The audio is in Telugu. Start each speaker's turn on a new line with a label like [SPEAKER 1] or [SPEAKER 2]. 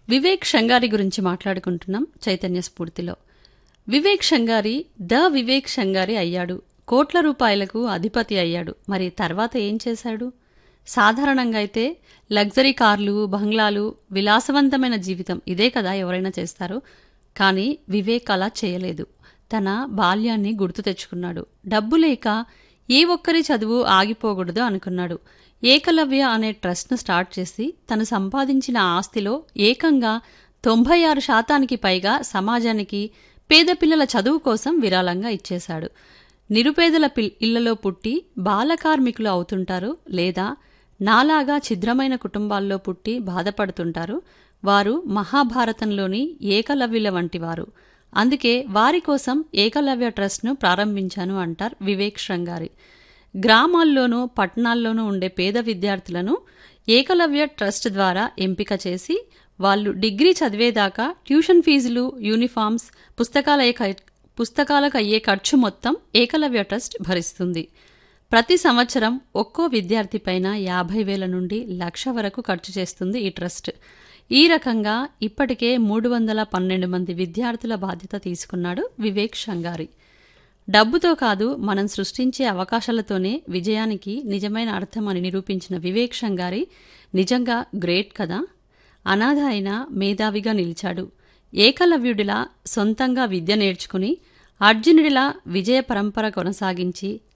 [SPEAKER 1] వివేక్ షంగారి గురించి మాట్లాడుకుంటున్నాం చైతన్య స్ఫూర్తిలో వివేక్ షంగారి ద వివేక్ షంగారి అయ్యాడు కోట్ల రూపాయలకు అధిపతి అయ్యాడు మరి తర్వాత ఏం చేశాడు సాధారణంగా అయితే లగ్జరీ కార్లు బంగ్లాలు విలాసవంతమైన జీవితం ఇదే కదా ఎవరైనా చేస్తారు కానీ వివేక్ అలా చేయలేదు తన బాల్యాన్ని గుర్తు తెచ్చుకున్నాడు డబ్బు లేక ఏ ఒక్కరి చదువు ఆగిపోకూడదు అనుకున్నాడు ఏకలవ్య అనే ట్రస్ట్ను స్టార్ట్ చేసి తను సంపాదించిన ఆస్తిలో ఏకంగా తొంభై ఆరు శాతానికి పైగా సమాజానికి పేద పిల్లల చదువు కోసం విరాళంగా ఇచ్చేశాడు నిరుపేదల పిల్ ఇళ్లలో పుట్టి బాలకార్మికులు అవుతుంటారు లేదా నాలాగా ఛిద్రమైన కుటుంబాల్లో పుట్టి బాధపడుతుంటారు వారు మహాభారతంలోని ఏకలవ్యుల వంటివారు అందుకే వారి కోసం ఏకలవ్య ట్రస్ట్ను ప్రారంభించాను అంటారు వివేక్ శృంగారి గ్రామాల్లోనూ పట్టణాల్లోనూ ఉండే పేద విద్యార్థులను ఏకలవ్య ట్రస్ట్ ద్వారా ఎంపిక చేసి వాళ్ళు డిగ్రీ చదివేదాకా ట్యూషన్ ఫీజులు యూనిఫామ్స్ పుస్తకాల పుస్తకాలకు అయ్యే ఖర్చు మొత్తం ఏకలవ్య ట్రస్ట్ భరిస్తుంది ప్రతి సంవత్సరం ఒక్కో విద్యార్థి పైన యాభై వేల నుండి లక్ష వరకు ఖర్చు చేస్తుంది ఈ ట్రస్ట్ ఈ రకంగా ఇప్పటికే మూడు వందల పన్నెండు మంది విద్యార్థుల బాధ్యత తీసుకున్నాడు వివేక్ షంగారి డబ్బుతో కాదు మనం సృష్టించే అవకాశాలతోనే విజయానికి నిజమైన అర్థం అని నిరూపించిన వివేక్ షంగారి నిజంగా గ్రేట్ కదా అనాథ అయిన మేధావిగా నిలిచాడు ఏకలవ్యుడిలా సొంతంగా విద్య నేర్చుకుని అర్జునుడిలా విజయ పరంపర కొనసాగించి